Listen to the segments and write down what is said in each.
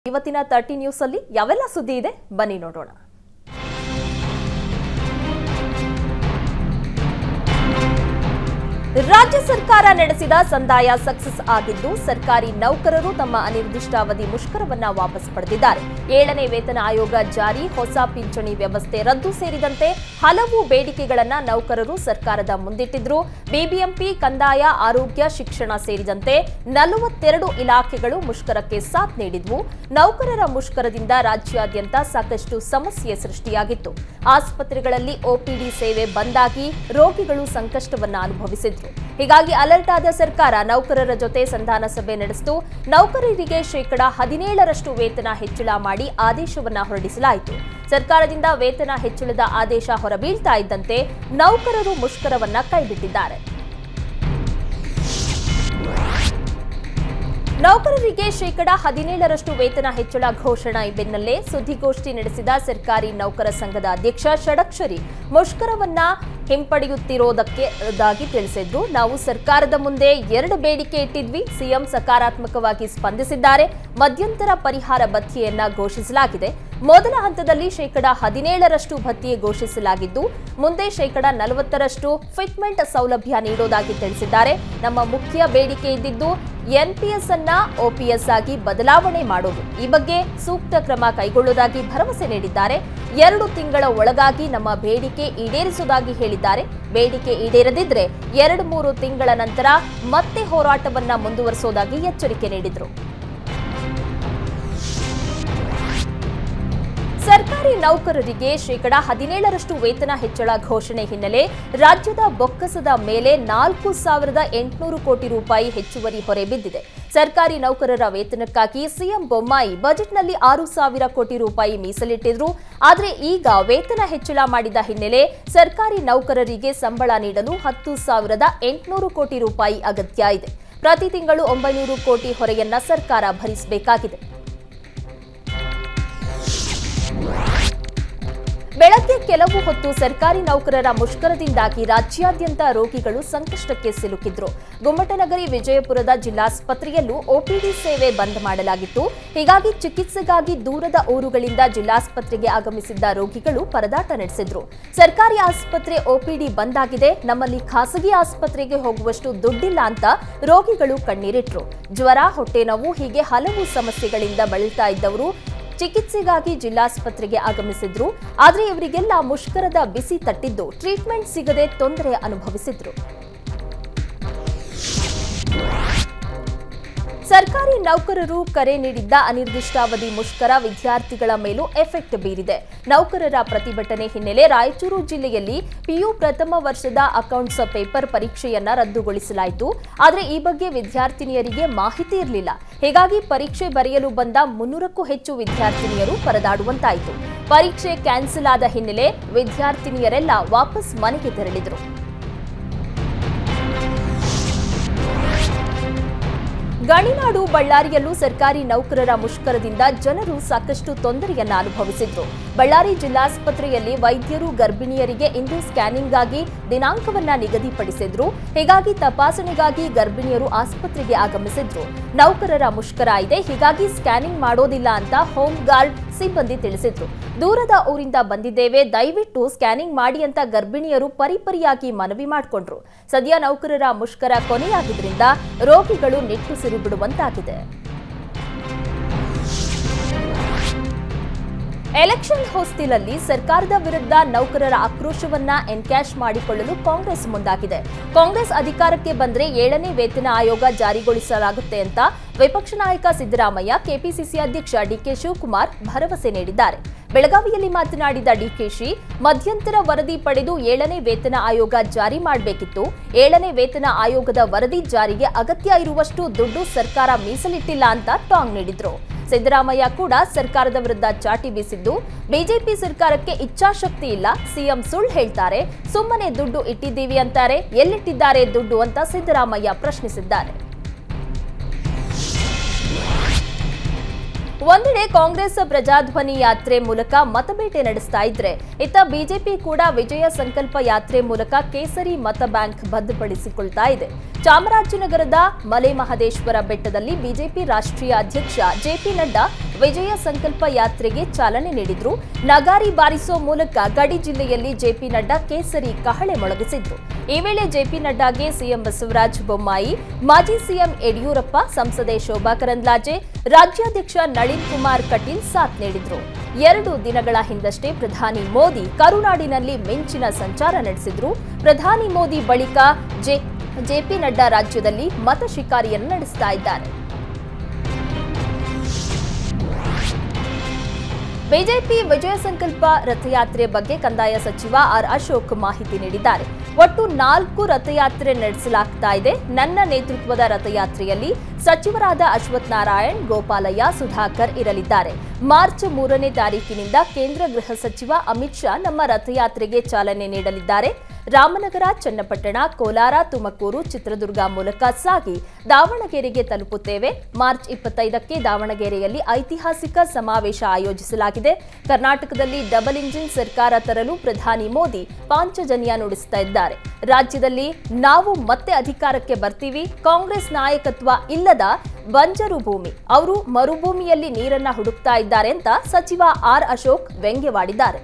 ಇವತ್ತಿನ thirty news ಅಲ್ಲಿ ಯಾವೆಲ್ಲ ಸುದ್ದಿ ಇದೆ ಬನ್ನಿ ನೋಡೋಣ ರಾಜ್ಯ ಸರ್ಕಾರ ನಡೆಸಿದ ಸಂದಾಯ ಸಕ್ಸಸ್ ಆಗಿದ್ದು ಸರ್ಕಾರಿ ನೌಕರರು ತಮ್ಮ ಅನಿರ್ದಿಷ್ಟಾವಧಿ ಮುಷ್ಕರವನ್ನ ವಾಪಸ್ ಪಡೆದಿದ್ದಾರೆ ಏಳನೇ ವೇತನ ಆಯೋಗ ಜಾರಿ ಹೊಸ ಪಿಂಚಣಿ ವ್ಯವಸ್ಥೆ ರದ್ದು ಸೇರಿದಂತೆ ಹಲವು ಬೇಡಿಕೆಗಳನ್ನ ನೌಕರರು ಸರ್ಕಾರದ ಮುಂದಿಟ್ಟಿದ್ರು ಬಿಬಿಎಂಪಿ ಕಂದಾಯ ಆರೋಗ್ಯ ಶಿಕ್ಷಣ ಸೇರಿದಂತೆ ನಲವತ್ತೆರಡು ಇಲಾಖೆಗಳು ಮುಷ್ಕರಕ್ಕೆ ಸಾಥ್ ನೀಡಿದ್ವು ನೌಕರರ ಮುಷ್ಕರದಿಂದ ರಾಜ್ಯಾದ್ಯಂತ ಸಾಕಷ್ಟು ಸಮಸ್ಯೆ ಸೃಷ್ಟಿಯಾಗಿತ್ತು ಆಸ್ಪತ್ರೆಗಳಲ್ಲಿ ಒಪಿಡಿ ಸೇವೆ ಬಂದಾಗಿ ರೋಗಿಗಳು ಸಂಕಷ್ಟವನ್ನ ಅನುಭವಿಸಿದ್ರು ಹೀಗಾಗಿ ಅಲರ್ಟ್ ಆದ ಸರ್ಕಾರ ನೌಕರರ ಜೊತೆ ಸಂಧಾನ ಸಭೆ ನಡೆಸಿತು ನೌಕರರಿಗೆ ಶೇಕಡಾ ಹದಿನೇಳರಷ್ಟು ವೇತನ ಹೆಚ್ಚಳ ಮಾಡಿ ಆದೇಶವನ್ನ ಹೊರಡಿಸಲಾಯಿತು ಸರ್ಕಾರದಿಂದ ವೇತನ ಹೆಚ್ಚಳದ ಆದೇಶ ಹೊರಬೀಳ್ತಾ ಇದ್ದಂತೆ ನೌಕರರು ಮುಷ್ಕರವನ್ನ ಕೈಬಿಟ್ಟಿದ್ದಾರೆ ನೌಕರರಿಗೆ ಶೇಕಡಾ ಹದಿನೇಳರಷ್ಟು ವೇತನ ಹೆಚ್ಚಳ ಘೋಷಣೆ ಬೆನ್ನಲ್ಲೇ ಸುದ್ದಿಗೋಷ್ಠಿ ನಡೆಸಿದ ಸರ್ಕಾರಿ ನೌಕರ ಸಂಘದ ಅಧ್ಯಕ್ಷ ಷಡಕ್ಷರಿ ಮುಷ್ಕರವನ್ನ ಹಿಂಪಡೆಯುತ್ತಿರೋದಕ್ಕೆ ದಾಗಿ ತಿಳಿಸಿದ್ರು ನಾವು ಸರ್ಕಾರದ ಮುಂದೆ ಎರಡು ಬೇಡಿಕೆ ಇಟ್ಟಿದ್ವಿ ಸಿಎಂ ಸಕಾರಾತ್ಮಕವಾಗಿ ಸ್ಪಂದಿಸಿದ್ದಾರೆ ಮಧ್ಯಂತರ ಪರಿಹಾರ ಭತ್ಯೆಯನ್ನ ಘೋಷಿಸಲಾಗಿದೆ ಮೊದಲ ಹಂತದಲ್ಲಿ ಶೇಕಡಾ ಹದಿನೇಳರಷ್ಟು ಭತ್ಯೆ ಘೋಷಿಸಲಾಗಿದ್ದು ಮುಂದೆ ಶೇಕಡಾ ನಲವತ್ತರಷ್ಟು ಫಿಟ್ಮೆಂಟ್ ಸೌಲಭ್ಯ ನೀಡೋದಾಗಿ ತಿಳಿಸಿದ್ದಾರೆ ನಮ್ಮ ಮುಖ್ಯ ಬೇಡಿಕೆ ಇದ್ದಿದ್ದು ಎನ್ಪಿಎಸ್ ಅನ್ನ ಒಪಿಎಸ್ ಆಗಿ ಬದಲಾವಣೆ ಮಾಡೋದು ಈ ಬಗ್ಗೆ ಸೂಕ್ತ ಕ್ರಮ ಕೈಗೊಳ್ಳುವುದಾಗಿ ಭರವಸೆ ನೀಡಿದ್ದಾರೆ ಎರಡು ತಿಂಗಳ ಒಳಗಾಗಿ ನಮ್ಮ ಬೇಡಿಕೆ ಈಡೇರಿಸುವುದಾಗಿ ಹೇಳಿದ್ದಾರೆ ಬೇಡಿಕೆ ಈಡೇರದಿದ್ರೆ ಎರಡು ಮೂರು ತಿಂಗಳ ನಂತರ ಮತ್ತೆ ಹೋರಾಟವನ್ನ ಮುಂದುವರಿಸುವುದಾಗಿ ಎಚ್ಚರಿಕೆ ನೀಡಿದರು ಸರ್ಕಾರಿ ನೌಕರರಿಗೆ ಶೇಕಡಾ ಹದಿನೇಳರಷ್ಟು ವೇತನ ಹೆಚ್ಚಳ ಘೋಷಣೆ ಹಿನ್ನೆಲೆ ರಾಜ್ಯದ ಬೊಕ್ಕಸದ ಮೇಲೆ ನಾಲ್ಕು ಸಾವಿರದ ಎಂಟುನೂರು ಕೋಟಿ ರೂಪಾಯಿ ಹೆಚ್ಚುವರಿ ಹೊರೆ ಬಿದ್ದಿದೆ ಸರ್ಕಾರಿ ನೌಕರರ ವೇತನಕ್ಕಾಗಿ ಸಿಎಂ ಬೊಮ್ಮಾಯಿ ಬಜೆಟ್ನಲ್ಲಿ ಆರು ಸಾವಿರ ಕೋಟಿ ರೂಪಾಯಿ ಮೀಸಲಿಟ್ಟಿದ್ರು ಆದರೆ ಈಗ ವೇತನ ಹೆಚ್ಚಳ ಮಾಡಿದ ಹಿನ್ನೆಲೆ ಸರ್ಕಾರಿ ನೌಕರರಿಗೆ ಸಂಬಳ ನೀಡಲು ಹತ್ತು ಸಾವಿರದ ಎಂಟುನೂರು ಕೋಟಿ ರೂಪಾಯಿ ಅಗತ್ಯ ಇದೆ ಪ್ರತಿ ತಿಂಗಳು ಒಂಬೈನೂರು ಕೋಟಿ ಹೊರೆಯನ್ನ ಸರ್ಕಾರ ಭರಿಸಬೇಕಾಗಿದೆ ಬೆಳಗ್ಗೆ ಕೆಲವು ಹೊತ್ತು ಸರ್ಕಾರಿ ನೌಕರರ ಮುಷ್ಕರದಿಂದಾಗಿ ರಾಜ್ಯಾದ್ಯಂತ ರೋಗಿಗಳು ಸಂಕಷ್ಟಕ್ಕೆ ಸಿಲುಕಿದ್ರು ಗುಮ್ಮಟನಗರಿ ವಿಜಯಪುರದ ಜಿಲ್ಲಾಸ್ಪತ್ರೆಯಲ್ಲೂ ಒಪಿಡಿ ಸೇವೆ ಬಂದ್ ಮಾಡಲಾಗಿತ್ತು ಹೀಗಾಗಿ ಚಿಕಿತ್ಸೆಗಾಗಿ ದೂರದ ಊರುಗಳಿಂದ ಜಿಲ್ಲಾಸ್ಪತ್ರೆಗೆ ಆಗಮಿಸಿದ್ದ ರೋಗಿಗಳು ಪರದಾಟ ನಡೆಸಿದ್ರು ಸರ್ಕಾರಿ ಆಸ್ಪತ್ರೆ ಒಪಿಡಿ ಬಂದ್ ಆಗಿದೆ ನಮ್ಮಲ್ಲಿ ಖಾಸಗಿ ಆಸ್ಪತ್ರೆಗೆ ಹೋಗುವಷ್ಟು ದುಡ್ಡಿಲ್ಲ ಅಂತ ರೋಗಿಗಳು ಕಣ್ಣೀರಿಟ್ರು ಜ್ವರ ಹೊಟ್ಟೆ ನೋವು ಹೀಗೆ ಹಲವು ಸಮಸ್ಯೆಗಳಿಂದ ಬಳಲ್ತಾ ಇದ್ದವರು ಚಿಕಿತ್ಸೆಗಾಗಿ ಜಿಲ್ಲಾಸ್ಪತ್ರೆಗೆ ಆಗಮಿಸಿದ್ರು ಆದರೆ ಇವರಿಗೆಲ್ಲ ಮುಷ್ಕರದ ಬಿಸಿ ತಟ್ಟಿದ್ದು ಟ್ರೀಟ್ಮೆಂಟ್ ಸಿಗದೆ ತೊಂದರೆ ಅನುಭವಿಸಿದ್ರು ಸರ್ಕಾರಿ ನೌಕರರು ಕರೆ ನೀಡಿದ್ದ ಅನಿರ್ದಿಷ್ಟಾವಧಿ ಮುಷ್ಕರ ವಿದ್ಯಾರ್ಥಿಗಳ ಮೇಲೂ ಎಫೆಕ್ಟ್ ಬೀರಿದೆ ನೌಕರರ ಪ್ರತಿಭಟನೆ ಹಿನ್ನೆಲೆ ರಾಯಚೂರು ಜಿಲ್ಲೆಯಲ್ಲಿ ಪಿಯು ಪ್ರಥಮ ವರ್ಷದ ಅಕೌಂಟ್ಸ್ ಪೇಪರ್ ಪರೀಕ್ಷೆಯನ್ನ ರದ್ದುಗೊಳಿಸಲಾಯಿತು ಆದರೆ ಈ ಬಗ್ಗೆ ವಿದ್ಯಾರ್ಥಿನಿಯರಿಗೆ ಮಾಹಿತಿ ಇರಲಿಲ್ಲ ಹೀಗಾಗಿ ಪರೀಕ್ಷೆ ಬರೆಯಲು ಬಂದ ಮುನ್ನೂರಕ್ಕೂ ಹೆಚ್ಚು ವಿದ್ಯಾರ್ಥಿನಿಯರು ಪರದಾಡುವಂತಾಯಿತು ಪರೀಕ್ಷೆ ಕ್ಯಾನ್ಸಲ್ ಆದ ಹಿನ್ನೆಲೆ ವಿದ್ಯಾರ್ಥಿನಿಯರೆಲ್ಲ ವಾಪಸ್ ಮನೆಗೆ ತೆರಳಿದರು ಗಣಿನಾಡು ಬಳ್ಳಾರಿಯಲ್ಲೂ ಸರ್ಕಾರಿ ನೌಕರರ ಮುಷ್ಕರದಿಂದ ಜನರು ಸಾಕಷ್ಟು ತೊಂದರೆಯನ್ನ ಅನುಭವಿಸಿದ್ರು ಬಳ್ಳಾರಿ ಜಿಲ್ಲಾಸ್ಪತ್ರೆಯಲ್ಲಿ ವೈದ್ಯರು ಗರ್ಭಿಣಿಯರಿಗೆ ಇಂದು ಸ್ಕ್ಯಾನಿಂಗ್ಗಾಗಿ ದಿನಾಂಕವನ್ನ ನಿಗದಿಪಡಿಸಿದ್ರು ಹೀಗಾಗಿ ತಪಾಸಣೆಗಾಗಿ ಗರ್ಭಿಣಿಯರು ಆಸ್ಪತ್ರೆಗೆ ಆಗಮಿಸಿದ್ರು ನೌಕರರ ಮುಷ್ಕರ ಇದೆ ಹೀಗಾಗಿ ಸ್ಕ್ಯಾನಿಂಗ್ ಮಾಡೋದಿಲ್ಲ ಅಂತ ಹೋಮ್ ಗಾರ್ಡ್ ಸಿಬ್ಬಂದಿ ತಿಳಿಸಿದ್ರು ದೂರದ ಊರಿಂದ ಬಂದಿದ್ದೇವೆ ದಯವಿಟ್ಟು ಸ್ಕ್ಯಾನಿಂಗ್ ಮಾಡಿ ಅಂತ ಗರ್ಭಿಣಿಯರು ಪರಿಪರಿಯಾಗಿ ಮನವಿ ಮಾಡಿಕೊಂಡ್ರು ಸದ್ಯ ನೌಕರರ ಮುಷ್ಕರ ಕೊನೆಯಾಗಿದ್ರಿಂದ ರೋಗಿಗಳು ನಿಟ್ಟುಸಿರು ಬಿಡುವಂತಾಗಿದೆ ಎಲೆಕ್ಷನ್ ಹೊಸ್ತಿಲಲ್ಲಿ ಸರ್ಕಾರದ ವಿರುದ್ಧ ನೌಕರರ ಆಕ್ರೋಶವನ್ನ ಎನ್ಕ್ಯಾಶ್ ಮಾಡಿಕೊಳ್ಳಲು ಕಾಂಗ್ರೆಸ್ ಮುಂದಾಗಿದೆ ಕಾಂಗ್ರೆಸ್ ಅಧಿಕಾರಕ್ಕೆ ಬಂದ್ರೆ ಏಳನೇ ವೇತನ ಆಯೋಗ ಜಾರಿಗೊಳಿಸಲಾಗುತ್ತೆ ಅಂತ ವಿಪಕ್ಷ ನಾಯಕ ಸಿದ್ದರಾಮಯ್ಯ ಕೆಪಿಸಿಸಿ ಅಧ್ಯಕ್ಷ ಡಿಕೆ ಶಿವಕುಮಾರ್ ಭರವಸೆ ನೀಡಿದ್ದಾರೆ ಬೆಳಗಾವಿಯಲ್ಲಿ ಮಾತನಾಡಿದ ಡಿಕೆಶಿ ಮಧ್ಯಂತರ ವರದಿ ಪಡೆದು ಏಳನೇ ವೇತನ ಆಯೋಗ ಜಾರಿ ಮಾಡಬೇಕಿತ್ತು ಏಳನೇ ವೇತನ ಆಯೋಗದ ವರದಿ ಜಾರಿಗೆ ಅಗತ್ಯ ಇರುವಷ್ಟು ದುಡ್ಡು ಸರ್ಕಾರ ಮೀಸಲಿಟ್ಟಿಲ್ಲ ಅಂತ ಟಾಂಗ್ ನೀಡಿದ್ರು ಸಿದ್ದರಾಮಯ್ಯ ಕೂಡ ಸರ್ಕಾರದ ವಿರುದ್ಧ ಚಾಟಿ ಬೀಸಿದ್ದು ಬಿಜೆಪಿ ಸರ್ಕಾರಕ್ಕೆ ಇಚ್ಛಾಶಕ್ತಿ ಇಲ್ಲ ಸಿಎಂ ಸುಳ್ಳು ಹೇಳ್ತಾರೆ ಸುಮ್ಮನೆ ದುಡ್ಡು ಇಟ್ಟಿದ್ದೀವಿ ಅಂತಾರೆ ಎಲ್ಲಿಟ್ಟಿದ್ದಾರೆ ದುಡ್ಡು ಅಂತ ಸಿದ್ದರಾಮಯ್ಯ ಪ್ರಶ್ನಿಸಿದ್ದಾರೆ ಒಂದೆಡೆ ಕಾಂಗ್ರೆಸ್ ಪ್ರಜಾಧ್ವನಿ ಯಾತ್ರೆ ಮೂಲಕ ಮತಬೇಟೆ ನಡೆಸ್ತಾ ಇದ್ರೆ ಇತ್ತ ಬಿಜೆಪಿ ಕೂಡ ವಿಜಯ ಸಂಕಲ್ಪ ಯಾತ್ರೆ ಮೂಲಕ ಕೇಸರಿ ಮತ ಬ್ಯಾಂಕ್ ಭದ್ರಪಡಿಸಿಕೊಳ್ತಾ ಇದೆ ಚಾಮರಾಜನಗರದ ಮಲೆ ಮಹದೇಶ್ವರ ಬೆಟ್ಟದಲ್ಲಿ ಬಿಜೆಪಿ ರಾಷ್ಟ್ರೀಯ ಅಧ್ಯಕ್ಷ ಜೆಪಿ ನಡ್ಡಾ ವಿಜಯ ಸಂಕಲ್ಪ ಯಾತ್ರೆಗೆ ಚಾಲನೆ ನೀಡಿದ್ರು ನಗಾರಿ ಬಾರಿಸೋ ಮೂಲಕ ಗಡಿ ಜಿಲ್ಲೆಯಲ್ಲಿ ಜೆಪಿ ನಡ್ಡಾ ಕೇಸರಿ ಕಹಳೆ ಮೊಳಗಿಸಿದ್ರು ಈ ವೇಳೆ ಜೆಪಿ ನಡ್ಡಾಗೆ ಸಿಎಂ ಬಸವರಾಜ ಬೊಮ್ಮಾಯಿ ಮಾಜಿ ಸಿಎಂ ಯಡಿಯೂರಪ್ಪ ಸಂಸದೆ ಶೋಭಾ ಕರಂದ್ಲಾಜೆ ರಾಜ್ಯಾಧ್ಯಕ್ಷ ನಳಿನ್ ಕುಮಾರ್ ಕಟೀಲ್ ಸಾಥ್ ನೀಡಿದ್ರು ಎರಡು ದಿನಗಳ ಹಿಂದಷ್ಟೇ ಪ್ರಧಾನಿ ಮೋದಿ ಕರುನಾಡಿನಲ್ಲಿ ಮಿಂಚಿನ ಸಂಚಾರ ನಡೆಸಿದ್ರು ಪ್ರಧಾನಿ ಮೋದಿ ಬಳಿಕ ಜೆ ಜೆಪಿ ನಡ್ಡಾ ರಾಜ್ಯದಲ್ಲಿ ಮತ ಶಿಕಾರಿಯನ್ನು ನಡೆಸ್ತಾ ಇದ್ದಾರೆ ಬಿಜೆಪಿ ವಿಜಯ ಸಂಕಲ್ಪ ರಥಯಾತ್ರೆ ಬಗ್ಗೆ ಕಂದಾಯ ಸಚಿವ ಆರ್ ಅಶೋಕ್ ಮಾಹಿತಿ ನೀಡಿದ್ದಾರೆ ಒಟ್ಟು ನಾಲ್ಕು ರಥಯಾತ್ರೆ ನಡೆಸಲಾಗ್ತಾ ಇದೆ ನನ್ನ ನೇತೃತ್ವದ ರಥಯಾತ್ರೆಯಲ್ಲಿ ಸಚಿವರಾದ ಅಶ್ವಥ್ ನಾರಾಯಣ್ ಗೋಪಾಲಯ್ಯ ಸುಧಾಕರ್ ಇರಲಿದ್ದಾರೆ ಮಾರ್ಚ್ ಮೂರನೇ ತಾರೀಕಿನಿಂದ ಕೇಂದ್ರ ಗೃಹ ಸಚಿವ ಅಮಿತ್ ಶಾ ನಮ್ಮ ರಥಯಾತ್ರೆಗೆ ಚಾಲನೆ ನೀಡಲಿದ್ದಾರೆ ರಾಮನಗರ ಚನ್ನಪಟ್ಟಣ ಕೋಲಾರ ತುಮಕೂರು ಚಿತ್ರದುರ್ಗ ಮೂಲಕ ಸಾಗಿ ದಾವಣಗೆರೆಗೆ ತಲುಪುತ್ತೇವೆ ಮಾರ್ಚ್ ಇಪ್ಪತ್ತೈದಕ್ಕೆ ದಾವಣಗೆರೆಯಲ್ಲಿ ಐತಿಹಾಸಿಕ ಸಮಾವೇಶ ಆಯೋಜಿಸಲಾಗಿದೆ ಕರ್ನಾಟಕದಲ್ಲಿ ಡಬಲ್ ಇಂಜಿನ್ ಸರ್ಕಾರ ತರಲು ಪ್ರಧಾನಿ ಮೋದಿ ಪಾಂಚಜನ್ಯ ನುಡಿಸ್ತಾ ಇದ್ದಾರೆ ರಾಜ್ಯದಲ್ಲಿ ನಾವು ಮತ್ತೆ ಅಧಿಕಾರಕ್ಕೆ ಬರ್ತೀವಿ ಕಾಂಗ್ರೆಸ್ ನಾಯಕತ್ವ ಇಲ್ಲದ ಬಂಜರು ಭೂಮಿ ಅವರು ಮರುಭೂಮಿಯಲ್ಲಿ ನೀರನ್ನ ಹುಡುಕ್ತಾ ಇದ್ದಾರೆ ಅಂತ ಸಚಿವ ಆರ್ ಅಶೋಕ್ ವ್ಯಂಗ್ಯವಾಡಿದ್ದಾರೆ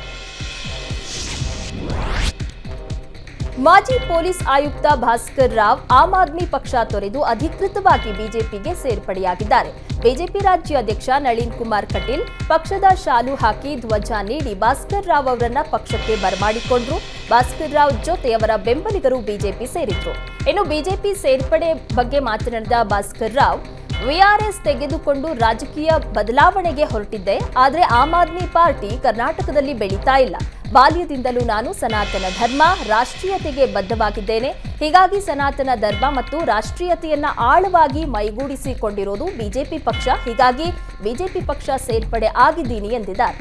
ಮಾಜಿ ಪೊಲೀಸ್ ಆಯುಕ್ತ ಭಾಸ್ಕರ್ ರಾವ್ ಆಮ್ ಆದ್ಮಿ ಪಕ್ಷ ತೊರೆದು ಅಧಿಕೃತವಾಗಿ ಬಿಜೆಪಿಗೆ ಸೇರ್ಪಡೆಯಾಗಿದ್ದಾರೆ ಬಿಜೆಪಿ ರಾಜ್ಯಾಧ್ಯಕ್ಷ ನಳಿನ್ ಕುಮಾರ್ ಕಟೀಲ್ ಪಕ್ಷದ ಶಾಲು ಹಾಕಿ ಧ್ವಜ ನೀಡಿ ಭಾಸ್ಕರ್ ರಾವ್ ಅವರನ್ನ ಪಕ್ಷಕ್ಕೆ ಬರಮಾಡಿಕೊಂಡ್ರು ಭಾಸ್ಕರ್ ರಾವ್ ಜೊತೆ ಅವರ ಬೆಂಬಲಿಗರು ಬಿಜೆಪಿ ಸೇರಿದ್ರು ಇನ್ನು ಬಿಜೆಪಿ ಸೇರ್ಪಡೆ ಬಗ್ಗೆ ಮಾತನಾಡಿದ ಭಾಸ್ಕರ್ ರಾವ್ ವಿಆರ್ಎಸ್ ತೆಗೆದುಕೊಂಡು ರಾಜಕೀಯ ಬದಲಾವಣೆಗೆ ಹೊರಟಿದ್ದೆ ಆದರೆ ಆಮ್ ಆದ್ಮಿ ಪಾರ್ಟಿ ಕರ್ನಾಟಕದಲ್ಲಿ ಬೆಳೀತಾ ಇಲ್ಲ ಬಾಲ್ಯದಿಂದಲೂ ನಾನು ಸನಾತನ ಧರ್ಮ ರಾಷ್ಟ್ರೀಯತೆಗೆ ಬದ್ಧವಾಗಿದ್ದೇನೆ ಹೀಗಾಗಿ ಸನಾತನ ಧರ್ಮ ಮತ್ತು ರಾಷ್ಟ್ರೀಯತೆಯನ್ನ ಆಳವಾಗಿ ಮೈಗೂಡಿಸಿಕೊಂಡಿರೋದು ಬಿಜೆಪಿ ಪಕ್ಷ ಹೀಗಾಗಿ ಬಿಜೆಪಿ ಪಕ್ಷ ಸೇರ್ಪಡೆ ಆಗಿದ್ದೀನಿ ಎಂದಿದ್ದಾರೆ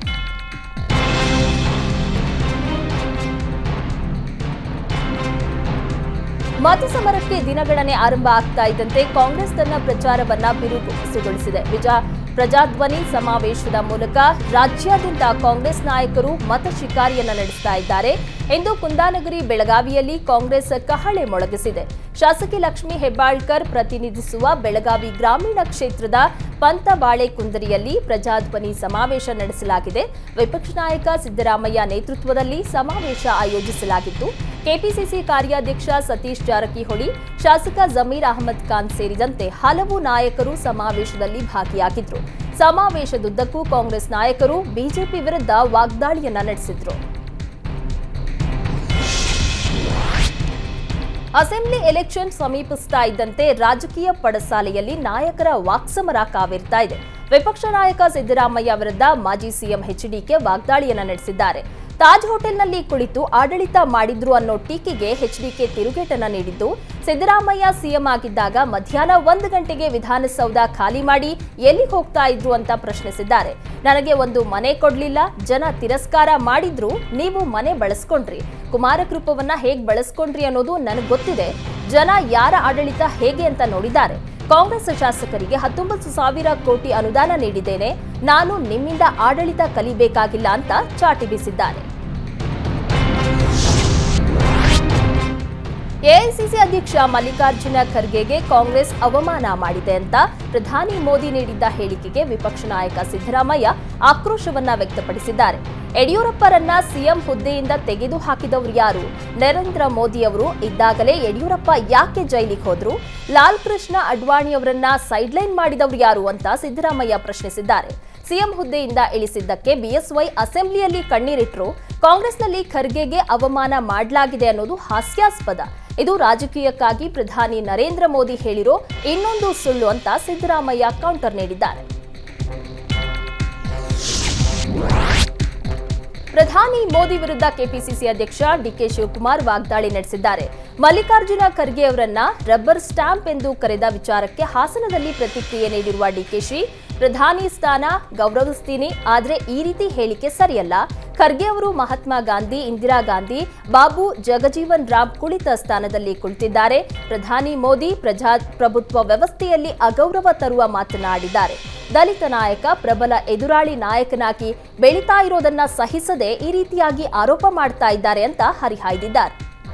ಮತ ಸಮರಕ್ಕೆ ದಿನಗಣನೆ ಆರಂಭ ಆಗ್ತಾ ಇದ್ದಂತೆ ಕಾಂಗ್ರೆಸ್ ತನ್ನ ಪ್ರಚಾರವನ್ನ ಬಿರುಸುಗೊಳಿಸಿದೆ ವಿಜಾ ಪ್ರಜಾಧ್ವನಿ ಸಮಾವೇಶದ ಮೂಲಕ ರಾಜ್ಯಾದ್ಯಂತ ಕಾಂಗ್ರೆಸ್ ನಾಯಕರು ಮತ ಶಿಕಾರಿಯನ್ನ ನಡೆಸ್ತಾ ಇದ್ದಾರೆ ಇಂದು ಕುಂದಾನಗರಿ ಬೆಳಗಾವಿಯಲ್ಲಿ ಕಾಂಗ್ರೆಸ್ ಕಹಳೆ ಮೊಳಗಿಸಿದೆ ಶಾಸಕಿ ಲಕ್ಷ್ಮೀ ಹೆಬ್ಬಾಳ್ಕರ್ ಪ್ರತಿನಿಧಿಸುವ ಬೆಳಗಾವಿ ಗ್ರಾಮೀಣ ಕ್ಷೇತ್ರದ ಪಂತಬಾಳೆ ಕುಂದರಿಯಲ್ಲಿ ಪ್ರಜಾಧ್ವನಿ ಸಮಾವೇಶ ನಡೆಸಲಾಗಿದೆ ವಿಪಕ್ಷ ನಾಯಕ ಸಿದ್ದರಾಮಯ್ಯ ನೇತೃತ್ವದಲ್ಲಿ ಸಮಾವೇಶ ಆಯೋಜಿಸಲಾಗಿತ್ತು ಕೆಪಿಸಿಸಿ ಕಾರ್ಯಾಧ್ಯಕ್ಷ ಸತೀಶ್ ಜಾರಕಿಹೊಳಿ ಶಾಸಕ ಜಮೀರ್ ಅಹಮದ್ ಖಾನ್ ಸೇರಿದಂತೆ ಹಲವು ನಾಯಕರು ಸಮಾವೇಶದಲ್ಲಿ ಭಾಗಿಯಾಗಿದ್ರು ಸಮಾವೇಶದುದ್ದಕ್ಕೂ ಕಾಂಗ್ರೆಸ್ ನಾಯಕರು ಬಿಜೆಪಿ ವಿರುದ್ಧ ವಾಗ್ದಾಳಿಯನ್ನ ನಡೆಸಿದ್ರು ಅಸೆಂಬ್ಲಿ ಎಲೆಕ್ಷನ್ ಸಮೀಪಿಸ್ತಾ ಇದ್ದಂತೆ ರಾಜಕೀಯ ಪಡಸಾಲೆಯಲ್ಲಿ ನಾಯಕರ ವಾಕ್ಸಮರ ಕಾವಿರ್ತಾ ಇದೆ ವಿಪಕ್ಷ ನಾಯಕ ಸಿದ್ದರಾಮಯ್ಯ ವಿರುದ್ಧ ಮಾಜಿ ಸಿಎಂ ಎಚ್ಡಿಕೆ ವಾಗ್ದಾಳಿಯನ್ನ ನಡೆಸಿದ್ದಾರೆ ತಾಜ್ ಹೋಟೆಲ್ನಲ್ಲಿ ಕುಳಿತು ಆಡಳಿತ ಮಾಡಿದ್ರು ಅನ್ನೋ ಟೀಕೆಗೆ ಎಚ್ಡಿಕೆ ತಿರುಗೇಟನ್ನ ನೀಡಿದ್ದು ಸಿದ್ದರಾಮಯ್ಯ ಸಿಎಂ ಆಗಿದ್ದಾಗ ಮಧ್ಯಾಹ್ನ ಒಂದು ಗಂಟೆಗೆ ವಿಧಾನಸೌಧ ಖಾಲಿ ಮಾಡಿ ಎಲ್ಲಿ ಹೋಗ್ತಾ ಇದ್ರು ಅಂತ ಪ್ರಶ್ನಿಸಿದ್ದಾರೆ ನನಗೆ ಒಂದು ಮನೆ ಕೊಡ್ಲಿಲ್ಲ ಜನ ತಿರಸ್ಕಾರ ಮಾಡಿದ್ರು ನೀವು ಮನೆ ಬಳಸ್ಕೊಂಡ್ರಿ ಕುಮಾರಕೃಪವನ್ನ ಹೇಗ್ ಬಳಸ್ಕೊಂಡ್ರಿ ಅನ್ನೋದು ನನಗೆ ಗೊತ್ತಿದೆ ಜನ ಯಾರ ಆಡಳಿತ ಹೇಗೆ ಅಂತ ನೋಡಿದ್ದಾರೆ ಕಾಂಗ್ರೆಸ್ ಶಾಸಕರಿಗೆ ಹತ್ತೊಂಬತ್ತು ಸಾವಿರ ಕೋಟಿ ಅನುದಾನ ನೀಡಿದ್ದೇನೆ ನಾನು ನಿಮ್ಮಿಂದ ಆಡಳಿತ ಕಲಿಬೇಕಾಗಿಲ್ಲ ಅಂತ ಚಾಟಿ ಬೀಸಿದ್ದಾರೆ ಎಐಸಿಸಿ ಅಧ್ಯಕ್ಷ ಮಲ್ಲಿಕಾರ್ಜುನ ಖರ್ಗೆಗೆ ಕಾಂಗ್ರೆಸ್ ಅವಮಾನ ಮಾಡಿದೆ ಅಂತ ಪ್ರಧಾನಿ ಮೋದಿ ನೀಡಿದ್ದ ಹೇಳಿಕೆಗೆ ವಿಪಕ್ಷ ನಾಯಕ ಸಿದ್ದರಾಮಯ್ಯ ಆಕ್ರೋಶವನ್ನ ವ್ಯಕ್ತಪಡಿಸಿದ್ದಾರೆ ಯಡಿಯೂರಪ್ಪರನ್ನ ಸಿಎಂ ಹುದ್ದೆಯಿಂದ ತೆಗೆದು ಹಾಕಿದವರು ಯಾರು ನರೇಂದ್ರ ಮೋದಿ ಅವರು ಇದ್ದಾಗಲೇ ಯಡಿಯೂರಪ್ಪ ಯಾಕೆ ಜೈಲಿಗೆ ಹೋದ್ರು ಲಾಲ್ ಕೃಷ್ಣ ಅಡ್ವಾಣಿಯವರನ್ನ ಸೈಡ್ಲೈನ್ ಮಾಡಿದವರು ಯಾರು ಅಂತ ಸಿದ್ದರಾಮಯ್ಯ ಪ್ರಶ್ನಿಸಿದ್ದಾರೆ ಸಿಎಂ ಹುದ್ದೆಯಿಂದ ಇಳಿಸಿದ್ದಕ್ಕೆ ಬಿಎಸ್ವೈ ಅಸೆಂಬ್ಲಿಯಲ್ಲಿ ಕಣ್ಣೀರಿಟ್ರು ಕಾಂಗ್ರೆಸ್ನಲ್ಲಿ ಖರ್ಗೆಗೆ ಅವಮಾನ ಮಾಡಲಾಗಿದೆ ಅನ್ನೋದು ಹಾಸ್ಯಾಸ್ಪದ ಇದು ರಾಜಕೀಯಕ್ಕಾಗಿ ಪ್ರಧಾನಿ ನರೇಂದ್ರ ಮೋದಿ ಹೇಳಿರೋ ಇನ್ನೊಂದು ಸುಳ್ಳು ಅಂತ ಸಿದ್ದರಾಮಯ್ಯ ಕೌಂಟರ್ ನೀಡಿದ್ದಾರೆ ಪ್ರಧಾನಿ ಮೋದಿ ವಿರುದ್ಧ ಕೆಪಿಸಿಸಿ ಅಧ್ಯಕ್ಷ ಡಿಕೆ ಶಿವಕುಮಾರ್ ವಾಗ್ದಾಳಿ ನಡೆಸಿದ್ದಾರೆ ಮಲ್ಲಿಕಾರ್ಜುನ ಖರ್ಗೆ ಅವರನ್ನ ರಬ್ಬರ್ ಸ್ಟಾಂಪ್ ಎಂದು ಕರೆದ ವಿಚಾರಕ್ಕೆ ಹಾಸನದಲ್ಲಿ ಪ್ರತಿಕ್ರಿಯೆ ನೀಡಿರುವ ಡಿಕೆಶಿ ಪ್ರಧಾನಿ ಸ್ಥಾನ ಗೌರವಿಸ್ತೀನಿ ಆದ್ರೆ ಈ ರೀತಿ ಹೇಳಿಕೆ ಸರಿಯಲ್ಲ ಖರ್ಗೆ ಅವರು ಮಹಾತ್ಮ ಗಾಂಧಿ ಇಂದಿರಾ ಗಾಂಧಿ ಬಾಬು ಜಗಜೀವನ್ ರಾಮ್ ಕುಳಿತ ಸ್ಥಾನದಲ್ಲಿ ಕುಳಿತಿದ್ದಾರೆ ಪ್ರಧಾನಿ ಮೋದಿ ಪ್ರಜಾಪ್ರಭುತ್ವ ವ್ಯವಸ್ಥೆಯಲ್ಲಿ ಅಗೌರವ ತರುವ ಮಾತನಾಡಿದ್ದಾರೆ ದಲಿತ ನಾಯಕ ಪ್ರಬಲ ಎದುರಾಳಿ ನಾಯಕನಾಗಿ ಬೆಳೀತಾ ಇರೋದನ್ನ ಸಹಿಸದೆ ಈ ರೀತಿಯಾಗಿ ಆರೋಪ ಮಾಡ್ತಾ ಇದ್ದಾರೆ ಅಂತ ಹರಿಹಾಯ್ದಿದ್ದಾರೆ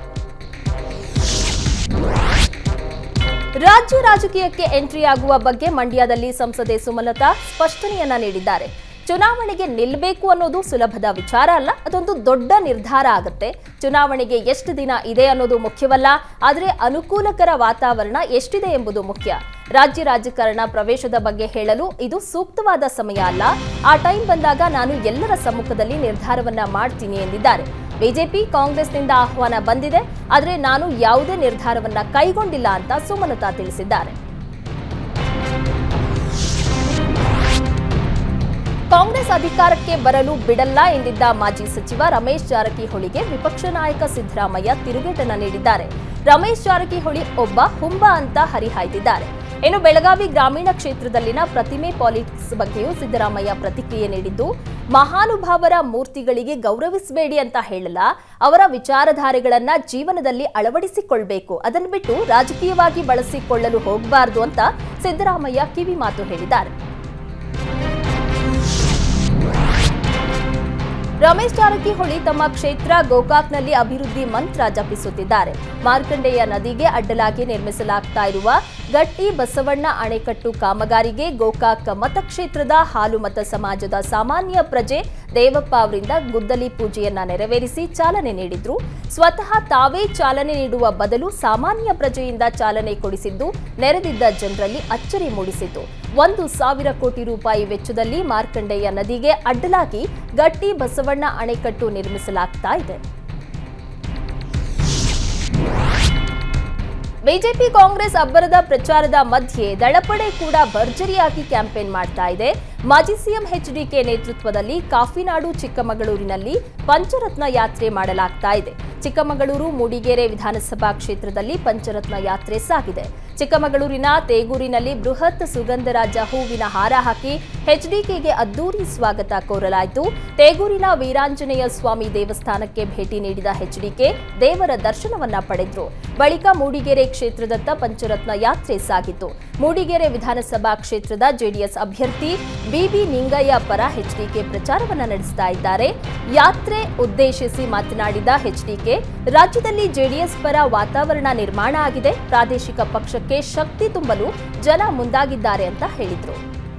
ರಾಜ್ಯ ರಾಜಕೀಯಕ್ಕೆ ಎಂಟ್ರಿ ಆಗುವ ಬಗ್ಗೆ ಮಂಡ್ಯದಲ್ಲಿ ಸಂಸದೆ ಸುಮಲತಾ ಸ್ಪಷ್ಟನೆಯನ್ನ ನೀಡಿದ್ದಾರೆ ಚುನಾವಣೆಗೆ ನಿಲ್ಲಬೇಕು ಅನ್ನೋದು ಸುಲಭದ ವಿಚಾರ ಅಲ್ಲ ಅದೊಂದು ದೊಡ್ಡ ನಿರ್ಧಾರ ಆಗುತ್ತೆ ಚುನಾವಣೆಗೆ ಎಷ್ಟು ದಿನ ಇದೆ ಅನ್ನೋದು ಮುಖ್ಯವಲ್ಲ ಆದರೆ ಅನುಕೂಲಕರ ವಾತಾವರಣ ಎಷ್ಟಿದೆ ಎಂಬುದು ಮುಖ್ಯ ರಾಜ್ಯ ರಾಜಕಾರಣ ಪ್ರವೇಶದ ಬಗ್ಗೆ ಹೇಳಲು ಇದು ಸೂಕ್ತವಾದ ಸಮಯ ಅಲ್ಲ ಆ ಟೈಮ್ ಬಂದಾಗ ನಾನು ಎಲ್ಲರ ಸಮ್ಮುಖದಲ್ಲಿ ನಿರ್ಧಾರವನ್ನ ಮಾಡ್ತೀನಿ ಎಂದಿದ್ದಾರೆ ಬಿಜೆಪಿ ಕಾಂಗ್ರೆಸ್ನಿಂದ ಆಹ್ವಾನ ಬಂದಿದೆ ಆದರೆ ನಾನು ಯಾವುದೇ ನಿರ್ಧಾರವನ್ನ ಕೈಗೊಂಡಿಲ್ಲ ಅಂತ ಸುಮಲತಾ ತಿಳಿಸಿದ್ದಾರೆ ಕಾಂಗ್ರೆಸ್ ಅಧಿಕಾರಕ್ಕೆ ಬರಲು ಬಿಡಲ್ಲ ಎಂದಿದ್ದ ಮಾಜಿ ಸಚಿವ ರಮೇಶ್ ಜಾರಕಿಹೊಳಿಗೆ ವಿಪಕ್ಷ ನಾಯಕ ಸಿದ್ದರಾಮಯ್ಯ ತಿರುಗೇಟನ್ನ ನೀಡಿದ್ದಾರೆ ರಮೇಶ್ ಜಾರಕಿಹೊಳಿ ಒಬ್ಬ ಹುಂಬ ಅಂತ ಹರಿಹಾಯ್ದಿದ್ದಾರೆ ಇನ್ನು ಬೆಳಗಾವಿ ಗ್ರಾಮೀಣ ಕ್ಷೇತ್ರದಲ್ಲಿನ ಪ್ರತಿಮೆ ಪಾಲಿಟಿಕ್ಸ್ ಬಗ್ಗೆಯೂ ಸಿದ್ದರಾಮಯ್ಯ ಪ್ರತಿಕ್ರಿಯೆ ನೀಡಿದ್ದು ಮಹಾನುಭಾವರ ಮೂರ್ತಿಗಳಿಗೆ ಗೌರವಿಸಬೇಡಿ ಅಂತ ಹೇಳಲ್ಲ ಅವರ ವಿಚಾರಧಾರೆಗಳನ್ನ ಜೀವನದಲ್ಲಿ ಅಳವಡಿಸಿಕೊಳ್ಬೇಕು ಅದನ್ನು ಬಿಟ್ಟು ರಾಜಕೀಯವಾಗಿ ಬಳಸಿಕೊಳ್ಳಲು ಹೋಗಬಾರದು ಅಂತ ಸಿದ್ದರಾಮಯ್ಯ ಕಿವಿ ಮಾತು ಹೇಳಿದ್ದಾರೆ ರಮೇಶ್ ಜಾರಕಿಹೊಳಿ ತಮ್ಮ ಕ್ಷೇತ್ರ ಗೋಕಾಕ್ನಲ್ಲಿ ಅಭಿವೃದ್ಧಿ ಮಂತ್ರ ಜಪಿಸುತ್ತಿದ್ದಾರೆ ಮಾರ್ಕಂಡೇಯ ನದಿಗೆ ಅಡ್ಡಲಾಗಿ ನಿರ್ಮಿಸಲಾಗ್ತಾ ಇರುವ ಗಟ್ಟಿ ಬಸವಣ್ಣ ಅಣೆಕಟ್ಟು ಕಾಮಗಾರಿಗೆ ಗೋಕಾಕ್ ಮತಕ್ಷೇತ್ರದ ಹಾಲುಮತ ಸಮಾಜದ ಸಾಮಾನ್ಯ ಪ್ರಜೆ ದೇವಪ್ಪ ಅವರಿಂದ ಗುದ್ದಲಿ ಪೂಜೆಯನ್ನ ನೆರವೇರಿಸಿ ಚಾಲನೆ ನೀಡಿದ್ರು ಸ್ವತಃ ತಾವೇ ಚಾಲನೆ ನೀಡುವ ಬದಲು ಸಾಮಾನ್ಯ ಪ್ರಜೆಯಿಂದ ಚಾಲನೆ ಕೊಡಿಸಿದ್ದು ನೆರೆದಿದ್ದ ಜನರಲ್ಲಿ ಅಚ್ಚರಿ ಮೂಡಿಸಿತು ಒಂದು ಸಾವಿರ ಕೋಟಿ ರೂಪಾಯಿ ವೆಚ್ಚದಲ್ಲಿ ಮಾರ್ಕಂಡೇಯ ನದಿಗೆ ಅಡ್ಡಲಾಗಿ ಗಟ್ಟಿ ಬಸವಣ್ಣ ಅಣೆಕಟ್ಟು ನಿರ್ಮಿಸಲಾಗ್ತಾ ಇದೆ ಬಿಜೆಪಿ ಕಾಂಗ್ರೆಸ್ ಅಬ್ಬರದ ಪ್ರಚಾರದ ಮಧ್ಯೆ ದಳಪಡೆ ಕೂಡ ಭರ್ಜರಿಯಾಗಿ ಕ್ಯಾಂಪೇನ್ ಮಾಡ್ತಾ ಇದೆ ಮಾಜಿ ಸಿಎಂ ಎಚ್ಡಿಕೆ ನೇತೃತ್ವದಲ್ಲಿ ಕಾಫಿನಾಡು ಚಿಕ್ಕಮಗಳೂರಿನಲ್ಲಿ ಪಂಚರತ್ನ ಯಾತ್ರೆ ಮಾಡಲಾಗ್ತಾ ಇದೆ ಚಿಕ್ಕಮಗಳೂರು ಮೂಡಿಗೆರೆ ವಿಧಾನಸಭಾ ಕ್ಷೇತ್ರದಲ್ಲಿ ಪಂಚರತ್ನ ಯಾತ್ರೆ ಸಾಗಿದೆ ಚಿಕ್ಕಮಗಳೂರಿನ ತೇಗೂರಿನಲ್ಲಿ ಬೃಹತ್ ಸುಗಂಧರಾಜ ಹೂವಿನ ಹಾರ ಹಾಕಿ ಎಚ್ಡಿಕೆಗೆ ಅದ್ದೂರಿ ಸ್ವಾಗತ ಕೋರಲಾಯಿತು ತೇಗೂರಿನ ವೀರಾಂಜನೇಯ ಸ್ವಾಮಿ ದೇವಸ್ಥಾನಕ್ಕೆ ಭೇಟಿ ನೀಡಿದ ಎಚ್ಡಿಕೆ ದೇವರ ದರ್ಶನವನ್ನ ಪಡೆದ್ರು ಬಳಿಕ ಮೂಡಿಗೆರೆ ಕ್ಷೇತ್ರದತ್ತ ಪಂಚರತ್ನ ಯಾತ್ರೆ ಸಾಗಿತು ಮೂಡಿಗೆರೆ ವಿಧಾನಸಭಾ ಕ್ಷೇತ್ರದ ಜೆಡಿಎಸ್ ಅಭ್ಯರ್ಥಿ ಬಿಬಿ ನಿಂಗಯ್ಯ ಪರ ಎಚ್ಡಿಕೆ ಪ್ರಚಾರವನ್ನ ನಡೆಸ್ತಾ ಇದ್ದಾರೆ ಯಾತ್ರೆ ಉದ್ದೇಶಿಸಿ ಮಾತನಾಡಿದ ಎಚ್ಡಿಕೆ ರಾಜ್ಯದಲ್ಲಿ ಜೆಡಿಎಸ್ ಪರ ವಾತಾವರಣ ನಿರ್ಮಾಣ ಆಗಿದೆ ಪ್ರಾದೇಶಿಕ ಪಕ್ಷಕ್ಕೆ ಶಕ್ತಿ ತುಂಬಲು ಜನ ಮುಂದಾಗಿದ್ದಾರೆ ಅಂತ ಹೇಳಿದ್ರು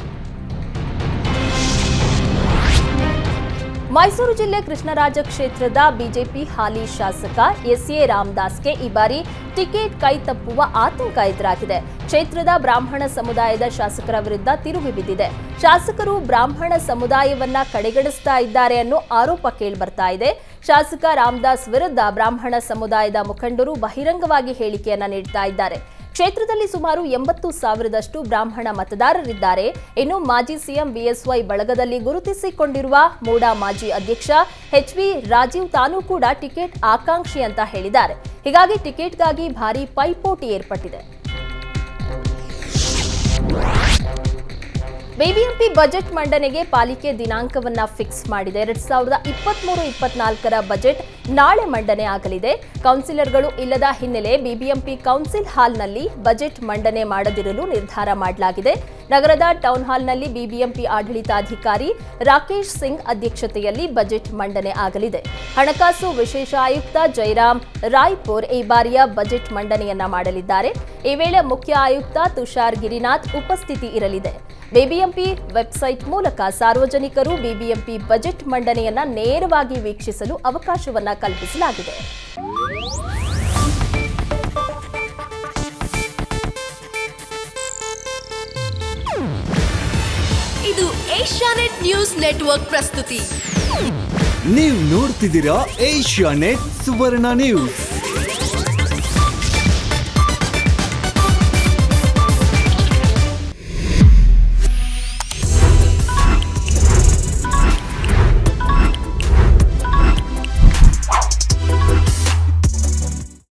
ಮೈಸೂರು ಜಿಲ್ಲೆ ಕೃಷ್ಣರಾಜ ಕ್ಷೇತ್ರದ ಬಿಜೆಪಿ ಹಾಲಿ ಶಾಸಕ ಎಸ್ಎ ರಾಮದಾಸ್ಗೆ ಈ ಬಾರಿ ಟಿಕೆಟ್ ಕೈ ತಪ್ಪುವ ಆತಂಕ ಎದುರಾಗಿದೆ ಕ್ಷೇತ್ರದ ಬ್ರಾಹ್ಮಣ ಸಮುದಾಯದ ಶಾಸಕರ ವಿರುದ್ಧ ತಿರುಗಿ ಬಿದ್ದಿದೆ ಶಾಸಕರು ಬ್ರಾಹ್ಮಣ ಸಮುದಾಯವನ್ನ ಕಡೆಗಣಿಸ್ತಾ ಇದ್ದಾರೆ ಅನ್ನೋ ಆರೋಪ ಕೇಳಿಬರ್ತಾ ಇದೆ ಶಾಸಕ ರಾಮದಾಸ್ ವಿರುದ್ಧ ಬ್ರಾಹ್ಮಣ ಸಮುದಾಯದ ಮುಖಂಡರು ಬಹಿರಂಗವಾಗಿ ಹೇಳಿಕೆಯನ್ನ ನೀಡ್ತಾ ಇದ್ದಾರೆ ಕ್ಷೇತ್ರದಲ್ಲಿ ಸುಮಾರು ಎಂಬತ್ತು ಸಾವಿರದಷ್ಟು ಬ್ರಾಹ್ಮಣ ಮತದಾರರಿದ್ದಾರೆ ಇನ್ನು ಮಾಜಿ ಸಿಎಂ ಬಿಎಸ್ವೈ ಬಳಗದಲ್ಲಿ ಗುರುತಿಸಿಕೊಂಡಿರುವ ಮೂಡಾ ಮಾಜಿ ಅಧ್ಯಕ್ಷ ಎಚ್ ವಿ ರಾಜೀವ್ ತಾನೂ ಕೂಡ ಟಿಕೆಟ್ ಆಕಾಂಕ್ಷಿ ಅಂತ ಹೇಳಿದ್ದಾರೆ ಹೀಗಾಗಿ ಟಿಕೆಟ್ಗಾಗಿ ಭಾರಿ ಪೈಪೋಟಿ ಏರ್ಪಟ್ಟಿದೆ ಬಿಬಿಎಂಪಿ ಬಜೆಟ್ ಮಂಡನೆಗೆ ಪಾಲಿಕೆ ದಿನಾಂಕವನ್ನ ಫಿಕ್ಸ್ ಮಾಡಿದೆ ಎರಡ್ ಸಾವಿರದ ಇಪ್ಪತ್ಮೂರು ಇಪ್ಪತ್ನಾಲ್ಕರ ಬಜೆಟ್ ನಾಳೆ ಮಂಡನೆ ಆಗಲಿದೆ ಕೌನ್ಸಿಲರ್ಗಳು ಇಲ್ಲದ ಹಿನ್ನೆಲೆ ಬಿಬಿಎಂಪಿ ಕೌನ್ಸಿಲ್ ಹಾಲ್ನಲ್ಲಿ ಬಜೆಟ್ ಮಂಡನೆ ಮಾಡದಿರಲು ನಿರ್ಧಾರ ಮಾಡಲಾಗಿದೆ ನಗರದ ಟೌನ್ ಹಾಲ್ನಲ್ಲಿ ಬಿಬಿಎಂಪಿ ಆಡಳಿತಾಧಿಕಾರಿ ರಾಕೇಶ್ ಸಿಂಗ್ ಅಧ್ಯಕ್ಷತೆಯಲ್ಲಿ ಬಜೆಟ್ ಮಂಡನೆ ಆಗಲಿದೆ ಹಣಕಾಸು ವಿಶೇಷ ಆಯುಕ್ತ ಜೈರಾಮ್ ರಾಯ್ಪುರ್ ಈ ಬಾರಿಯ ಬಜೆಟ್ ಮಂಡನೆಯನ್ನ ಮಾಡಲಿದ್ದಾರೆ ಈ ವೇಳೆ ಮುಖ್ಯ ಆಯುಕ್ತ ತುಷಾರ್ ಗಿರಿನಾಥ್ ಉಪಸ್ಥಿತಿ ಇರಲಿದೆ ಬಿಬಿಎಂಪಿ ವೆಬ್ಸೈಟ್ ಮೂಲಕ ಸಾರ್ವಜನಿಕರು ಬಿಬಿಎಂಪಿ ಬಜೆಟ್ ಮಂಡನೆಯನ್ನ ನೇರವಾಗಿ ವೀಕ್ಷಿಸಲು ಅವಕಾಶವನ್ನ ಕಲ್ಪಿಸಲಾಗಿದೆ ಇದು ಏಷ್ಯಾನೆಟ್ ನ್ಯೂಸ್ ನೆಟ್ವರ್ಕ್ ಪ್ರಸ್ತುತಿ ನೀವು ನೋಡ್ತಿದ್ದೀರಾ ಏಷ್ಯಾ ನೆಟ್ ಸುವರ್ಣ ನ್ಯೂಸ್